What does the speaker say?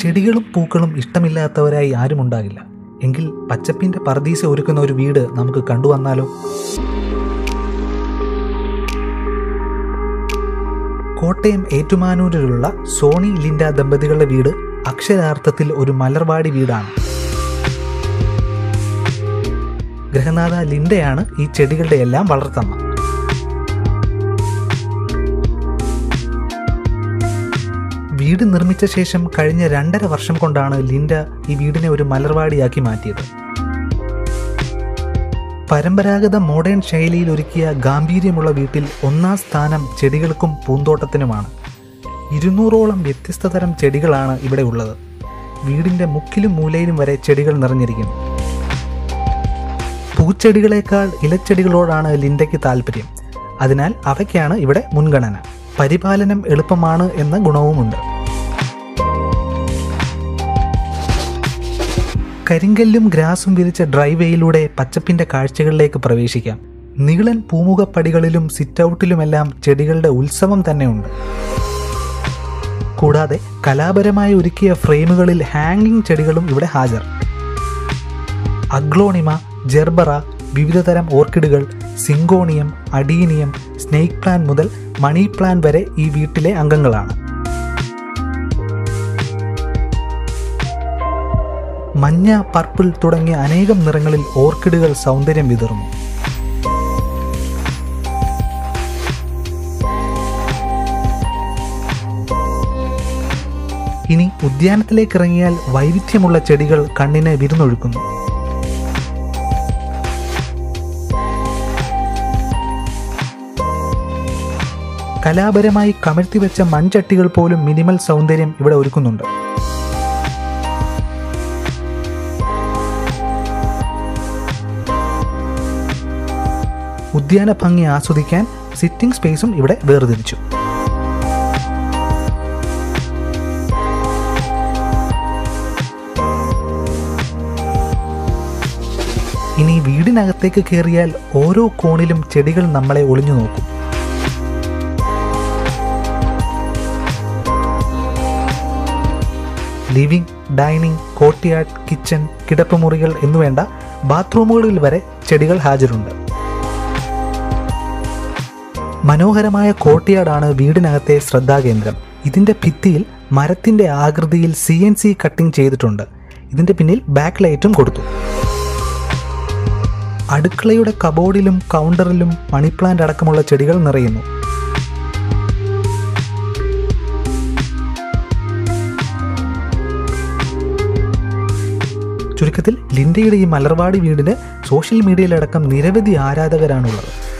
ചെടികളും പൂക്കളും ഇഷ്ടമില്ലാത്തവരായി ആരും ഉണ്ടാകില്ല എങ്കിൽ പച്ചപ്പിന്റെ പർദീസ ഒരുക്കുന്ന ഒരു വീട് നമുക്ക് കണ്ടുവന്നാലോ കോട്ടയം ഏറ്റുമാനൂരിലുള്ള സോണി ലിൻഡ ദമ്പതികളുടെ വീട് അക്ഷരാർത്ഥത്തിൽ ഒരു മലർവാടി വീടാണ് ഗൃഹനാഥ ലിൻഡയാണ് ഈ ചെടികളുടെ എല്ലാം വളർത്തമ്മ വീട് നിർമ്മിച്ച ശേഷം കഴിഞ്ഞ രണ്ടര വർഷം കൊണ്ടാണ് ലിൻഡ ഈ വീടിനെ ഒരു മലർവാടിയാക്കി മാറ്റിയത് പരമ്പരാഗത മോഡേൺ ശൈലിയിൽ ഒരുക്കിയ ഗാംഭീര്യമുള്ള വീട്ടിൽ ഒന്നാം സ്ഥാനം ചെടികൾക്കും പൂന്തോട്ടത്തിനുമാണ് ഇരുന്നൂറോളം വ്യത്യസ്ത തരം ചെടികളാണ് ഇവിടെ ഉള്ളത് വീടിന്റെ മുക്കിലും മൂലയിലും വരെ ചെടികൾ നിറഞ്ഞിരിക്കുന്നു പൂച്ചെടികളെക്കാൾ ഇലച്ചെടികളോടാണ് ലിൻഡയ്ക്ക് താല്പര്യം അതിനാൽ അവയ്ക്കാണ് ഇവിടെ മുൻഗണന പരിപാലനം എളുപ്പമാണ് എന്ന ഗുണവുമുണ്ട് കരിങ്കല്ലും ഗ്രാസും വിരിച്ച ഡ്രൈവേയിലൂടെ പച്ചപ്പിന്റെ കാഴ്ചകളിലേക്ക് പ്രവേശിക്കാം നീളൻ പൂമുഖപ്പടികളിലും സിറ്റൗട്ടിലുമെല്ലാം ചെടികളുടെ ഉത്സവം തന്നെയുണ്ട് കൂടാതെ കലാപരമായി ഒരുക്കിയ ഫ്രെയിമുകളിൽ ഹാങ്ങിങ് ചെടികളും ഇവിടെ ഹാജർ അഗ്ലോണിമ ജെർബറ വിവിധതരം ഓർക്കിഡുകൾ സിങ്കോണിയം അഡീനിയം സ്നേക്ക് പ്ലാൻ മുതൽ മണി പ്ലാൻ വരെ ഈ വീട്ടിലെ അംഗങ്ങളാണ് മഞ്ഞ പർപ്പിൾ തുടങ്ങിയ അനേകം നിറങ്ങളിൽ ഓർക്കിഡുകൾ സൗന്ദര്യം വിതറുന്നു ഇനി ഉദ്യാനത്തിലേക്ക് ഇറങ്ങിയാൽ വൈവിധ്യമുള്ള ചെടികൾ കണ്ണിനെ വിരുന്നൊഴുക്കുന്നു കലാപരമായി കമഴ്ത്തിവെച്ച മൺചട്ടികൾ പോലും മിനിമൽ സൗന്ദര്യം ഇവിടെ ഒരുക്കുന്നുണ്ട് ഉദ്യാന ഭംഗി ആസ്വദിക്കാൻ സിറ്റിംഗ് സ്പേസും ഇവിടെ വേർതിരിച്ചു ഇനി വീടിനകത്തേക്ക് കയറിയാൽ ഓരോ കോണിലും ചെടികൾ നമ്മളെ ഒളിഞ്ഞു നോക്കും ലിവിംഗ് ഡൈനിങ് കോർട്ട്യാർഡ് കിച്ചൺ കിടപ്പുമുറികൾ എന്നുവേണ്ട ബാത്റൂമുകളിൽ വരെ ചെടികൾ ഹാജരുണ്ട് മനോഹരമായ കോർട്ട്യാർഡാണ് വീടിനകത്തെ ശ്രദ്ധാകേന്ദ്രം ഇതിന്റെ ഭിത്തിയിൽ മരത്തിന്റെ ആകൃതിയിൽ സി എൻ സി കട്ടിംഗ് ചെയ്തിട്ടുണ്ട് ഇതിന്റെ പിന്നിൽ ബാക്ക് ലൈറ്റും കൊടുത്തു അടുക്കളയുടെ കബോർഡിലും കൗണ്ടറിലും മണി പ്ലാന്റ് അടക്കമുള്ള ചെടികൾ നിറയുന്നു ചുരുക്കത്തിൽ ലിൻഡയുടെ ഈ മലർവാടി വീടിന് സോഷ്യൽ മീഡിയയിലടക്കം നിരവധി ആരാധകരാണുള്ളത്